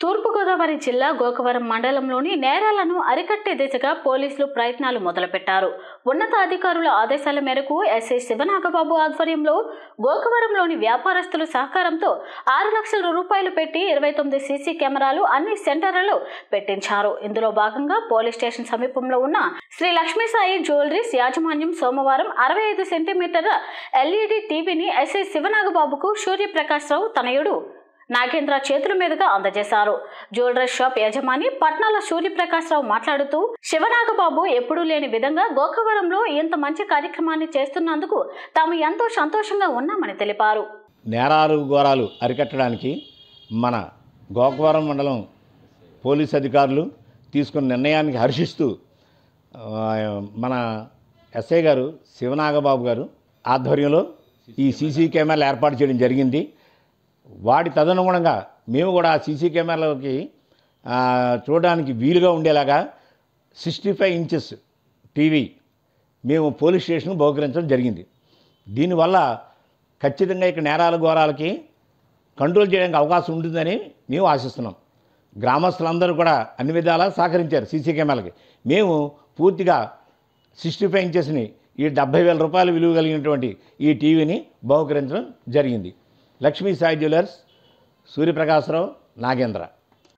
తూర్పుగోదావరి జిల్లా గోకవరం మండలంలోని నేరాలను అరికట్టే దిశగా పోలీసులు ప్రయత్నాలు మొదలుపెట్టారు ఉన్నతాధికారుల ఆదేశాల మేరకు ఎస్ఐ శివనాగబాబు ఆధ్వర్యంలో గోకవరంలోని వ్యాపారస్తుల సహకారంతో ఆరు లక్షల రూపాయలు పెట్టి ఇరవై తొమ్మిది సీసీ కెమెరాలు అన్ని సెంటర్లలో పెట్టించారు ఇందులో భాగంగా పోలీస్ స్టేషన్ సమీపంలో ఉన్న శ్రీ లక్ష్మీ సాయి జ్యువెలరీస్ యాజమాన్యం సోమవారం అరవై ఐదు సెంటీమీటర్ల ఎల్ఈడి టీవీని ఎస్ఐ శివనాగబాబుకు సూర్యప్రకాష్ రావు తనయుడు నాగేంద్ర చేతుల మీదుగా అందజేశారు జ్యువెలరీ షాప్ యజమాని పట్నాల సూర్యప్రకాశ్రావు మాట్లాడుతూ శివనాగబాబు ఎప్పుడూ లేని విధంగా గోకవరంలో ఇంత మంచి కార్యక్రమాన్ని చేస్తున్నందుకు తాము ఎంతో సంతోషంగా ఉన్నామని తెలిపారు నేరాలు ఘోరాలు అరికట్టడానికి మన గోకవరం మండలం పోలీస్ అధికారులు తీసుకున్న నిర్ణయానికి హర్షిస్తూ ఆ, మన ఎస్ఐ గారు శివనాగబాబు గారు ఆధ్వర్యంలో ఈ సీసీ కెమెరాలు ఏర్పాటు చేయడం జరిగింది వాటి తదనుగుణంగా మేము కూడా ఆ సీసీ కెమెరాలకి ఆ, చూడడానికి వీలుగా ఉండేలాగా సిక్స్టీ ఫైవ్ ఇంచెస్ టీవీ మేము పోలీస్ స్టేషన్ బహుకరించడం జరిగింది దీనివల్ల ఖచ్చితంగా ఇక్కడ నేరాల ఘోరాలకి కంట్రోల్ చేయడానికి అవకాశం ఉంటుందని మేము ఆశిస్తున్నాం గ్రామస్తులందరూ కూడా అన్ని విధాలా సహకరించారు సీసీ కెమెరాలకి మేము పూర్తిగా సిక్స్టీ ఫైవ్ ఇంచెస్ని ఈ డెబ్బై వేల రూపాయలు విలువ కలిగినటువంటి ఈ టీవీని బహుకరించడం జరిగింది లక్ష్మీ సాయి జ్యువెలర్స్ సూర్యప్రకాశ్రావు నాగేంద్ర